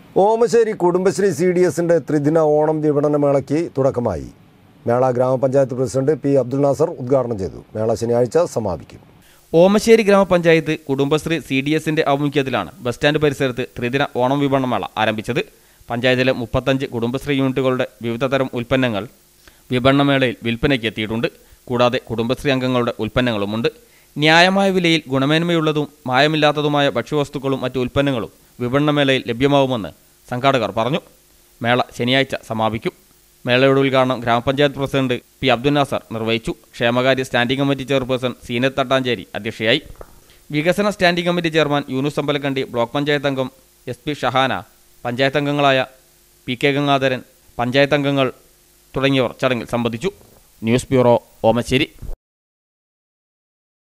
Omassery Kudumbashree C D എസിൻ്റെ ത്രിദിന ഓണം വിപണന മേളയ്ക്ക് തുടക്കമായി മേള ഗ്രാമപഞ്ചായത്ത് പ്രസിഡന്റ് പി അബ്ദുൽ നാസർ ഉദ്ഘാടനം ചെയ്തു മേള ശനിയാഴ്ച സമാപിക്കും ഓമശ്ശേരി ഗ്രാമപഞ്ചായത്ത് കുടുംബശ്രീ സി ഡി എസിന്റെ ആഭിമുഖ്യത്തിലാണ് ബസ് സ്റ്റാൻഡ് പരിസരത്ത് ത്രിദിന ഓണം വിപണനമേള ആരംഭിച്ചത് പഞ്ചായത്തിലെ മുപ്പത്തഞ്ച് കുടുംബശ്രീ യൂണിറ്റുകളുടെ വിവിധ തരം ഉൽപ്പന്നങ്ങൾ വിപണനമേളയിൽ വിൽപ്പനയ്ക്ക് എത്തിയിട്ടുണ്ട് കൂടാതെ കുടുംബശ്രീ അംഗങ്ങളുടെ ഉൽപ്പന്നങ്ങളുമുണ്ട് ന്യായമായ വിലയിൽ ഗുണമേന്മയുള്ളതും മായമില്ലാത്തതുമായ ഭക്ഷ്യവസ്തുക്കളും മറ്റു ഉൽപ്പന്നങ്ങളും വിപണനമേളയിൽ ലഭ്യമാവുമെന്ന് സംഘാടകർ പറഞ്ഞു മേള ശനിയാഴ്ച സമാപിക്കും മേളയുടെ ഉദ്ഘാടനം ഗ്രാമപഞ്ചായത്ത് പ്രസിഡന്റ് പി അബ്ദുൽ നാസർ നിർവഹിച്ചു ക്ഷേമകാര്യ standing committee chairperson Seenath Thattancheri അധ്യക്ഷയായി വികസന standing committee chairman Yunus Ambalakandi block panchayat അംഗം എസ് പി ഷഹാന പഞ്ചായത്ത് അംഗങ്ങളായ പി കെ ഗംഗാധരൻ പഞ്ചായത്ത് അംഗങ്ങൾ തുടങ്ങിയവർ ചടങ്ങിൽ സംബന്ധിച്ചു ന്യൂസ് ബ്യൂറോ ഓമശ്ശേരി